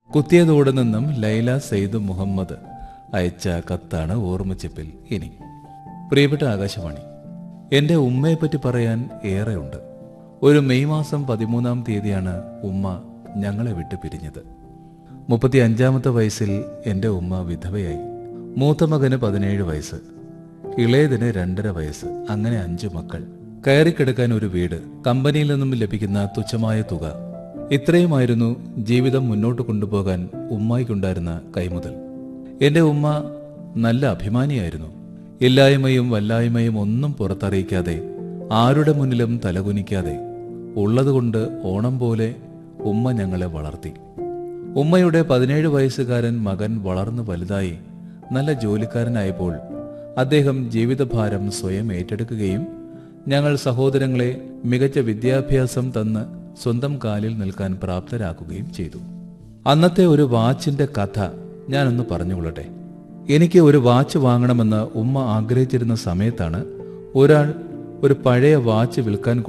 കുത്തിയതോട് നിന്നും ലൈല സെയ്ദ് മുഹമ്മദ് അയച്ച കത്താണ് ഓർമ്മച്ചിപ്പിൽ ഇനി പ്രിയപ്പെട്ട ആകാശവാണി എൻ്റെ ഉമ്മയെപ്പറ്റി പറയാൻ ഏറെയുണ്ട് ഒരു മെയ് മാസം പതിമൂന്നാം തീയതിയാണ് ഉമ്മ ഞങ്ങളെ വിട്ട് പിരിഞ്ഞത് മുപ്പത്തി അഞ്ചാമത്തെ വയസ്സിൽ എൻ്റെ ഉമ്മ വിധവയായി മൂത്ത മകന് പതിനേഴ് വയസ്സ് ഇളയതിന് രണ്ടര വയസ്സ് അങ്ങനെ അഞ്ചു മക്കൾ കയറിക്കിടക്കാൻ ഒരു വീട് കമ്പനിയിൽ നിന്നും ലഭിക്കുന്ന തുച്ഛമായ തുക ഇത്രയുമായിരുന്നു ജീവിതം മുന്നോട്ട് കൊണ്ടുപോകാൻ ഉമ്മായിക്കുണ്ടായിരുന്ന കൈമുതൽ എൻ്റെ ഉമ്മ നല്ല അഭിമാനിയായിരുന്നു ഇല്ലായ്മയും വല്ലായ്മയും ഒന്നും പുറത്തറിയിക്കാതെ ആരുടെ മുന്നിലും തലകുനിക്കാതെ ഉള്ളതുകൊണ്ട് ഓണം പോലെ ഉമ്മ ഞങ്ങളെ വളർത്തി ഉമ്മയുടെ പതിനേഴ് വയസ്സുകാരൻ മകൻ വളർന്നു വലുതായി നല്ല ജോലിക്കാരനായപ്പോൾ അദ്ദേഹം ജീവിതഭാരം സ്വയം ഏറ്റെടുക്കുകയും ഞങ്ങൾ സഹോദരങ്ങളെ മികച്ച വിദ്യാഭ്യാസം തന്ന് സ്വന്തം കാലിൽ നിൽക്കാൻ പ്രാപ്തരാക്കുകയും ചെയ്തു അന്നത്തെ ഒരു വാച്ചിന്റെ കഥ ഞാനൊന്ന് പറഞ്ഞുകൊള്ളട്ടെ എനിക്ക് ഒരു വാച്ച് വാങ്ങണമെന്ന് ഉമ്മ ആഗ്രഹിച്ചിരുന്ന സമയത്താണ് ഒരാൾ ഒരു പഴയ വാച്ച് വിൽക്കാൻ